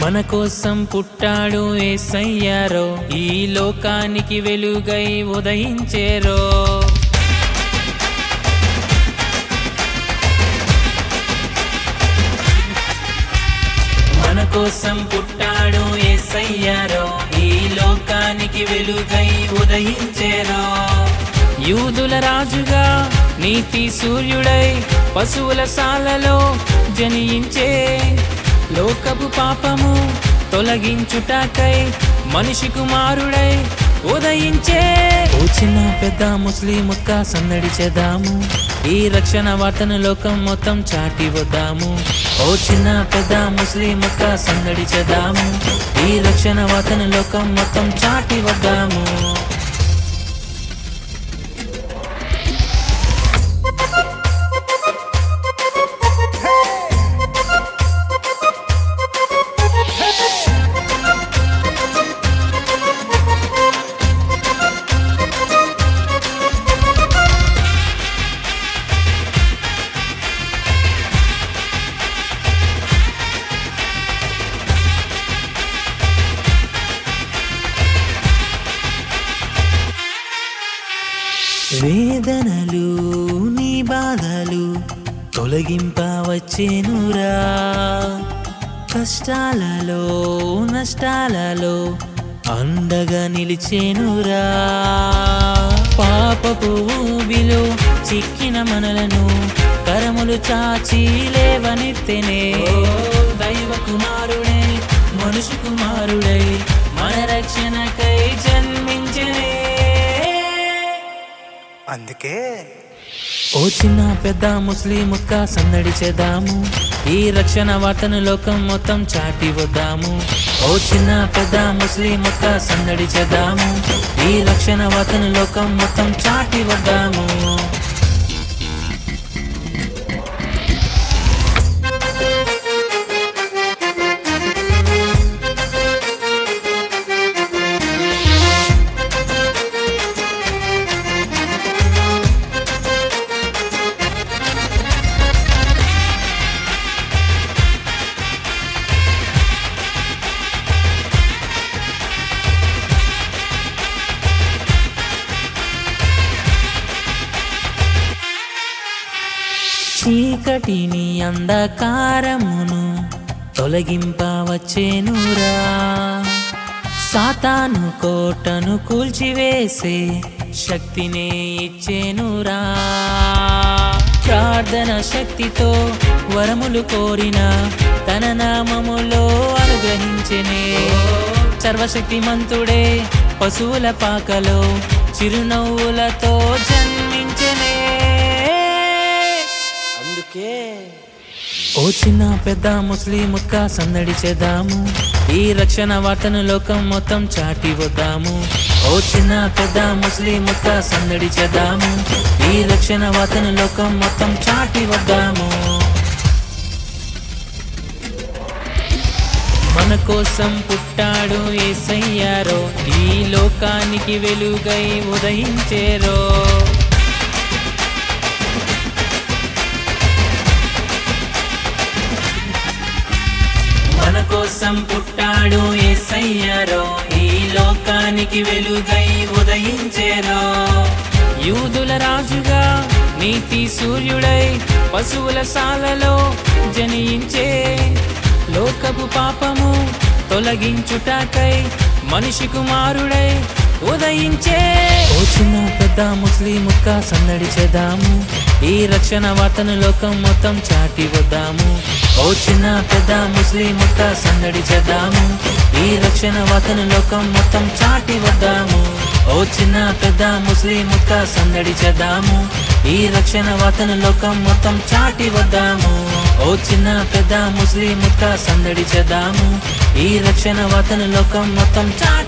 మన కోసం పుట్టాడు ఏసయ్యారో ఈ లోకానికి వెలుగై ఉదయించేరో మన కోసం పుట్టాడు ఏసయ్యారో ఈ లోకానికి వెలుగై ఉదయించేరో యూదుల రాజుగా నీతి సూర్యుడై పశువుల సాలలో జనించే లోకపు పాపము తొలగించుటకై మనిషి కుమారుడై ఉదయించే ఓ చిన్న పెద్ద ముస్లిం ముక్క సందడి చేద్దాము ఈ రక్షణ వార్తను లోకం మొత్తం చాటి వద్దాము ఓ చిన్న పెద్ద ముస్లిం ముక్క సందడి చేద్దాము ఈ రక్షణ వార్తను లోకం మొత్తం చాటి వద్దాము వేదనలు నీ బాధలు తొలగింపవచ్చేనురా కష్టాలలో నష్టాలలో అండగా నిలిచేనురా పాపపు ఊబిలో చిక్కిన మనలను కరములు చాచి లేవనెత్తెనే దైవ కుమారుడే మనుషు కుమారుడై మన రక్షణకై జన్మించనే అందుకే ఓ చిన్న పెద్ద ముస్లిం ముక్క సందడి చేద్దాము ఈ రక్షణ వార్తను లోకం మొత్తం చాటి వద్దాము ఓ చిన్న పెద్ద ముస్లిం ముక్క సందడి చేద్దాము ఈ రక్షణ వార్తను లోకం మొత్తం చాటి వద్దాము చీకటిని అంధకారమును తొలగింపవచ్చేనురా సాతాను కోటను కూల్చివేసే శక్తినే ఇచ్చేనురా ప్రార్థన శక్తితో వరములు కోరిన తన నామములో అనుగ్రహించెనే సర్వశక్తిమంతుడే పశువుల పాకలో చిరునవ్వులతో జన్మించెనే అందుకే ఓ చిన్న పెద్ద ముస్లిం ముక్క సందడి చేద్దాము ఈ రక్షణ వార్తను లోకం మొత్తం చాటి వద్దాము ఓ చిన్న పెద్ద ముస్లిం ముక్క సందడి చేద్దాము ఈ రక్షణ వార్తను లోకం మొత్తం చాటి వద్దాము మన కోసం పుట్టాడు ఏసయ్యారో ఈ లోకానికి వెలుగై ఉదయించేరో మన కోసం పుట్టాడు ఏసయ్యారో ఈ లోకానికి వెలుగై ఉదయించేరో యూదుల రాజుగా నీతి సూర్యుడై పశువుల సాలలో జనించే లోకపు పాపము తొలగించుటకై మనిషి కుమారుడై ఉదయించే ఓ చిన్న పెద్ద ముస్లిం ముక్క సందడి చేద్దాము ఈ రక్షణ వార్తను లోకం మొత్తం చాటి వద్దాము ఓ చిన్న పెద్ద ముస్లిం ముక్క సందడి చేద్దాము ఈ రక్షణ వార్తను లోకం మొత్తం చాటి వద్దాము ఓ చిన్న పెద్ద ముస్లిం ముక్క సందడి చేద్దాము ఈ రక్షణ వార్తను లోకం మొత్తం చాటి వద్దాము ఓ చిన్న పెద్ద ముస్లిం ముక్క సందడి చేద్దాము ఈ రక్షణ వార్తను లోకం మొత్తం చాటి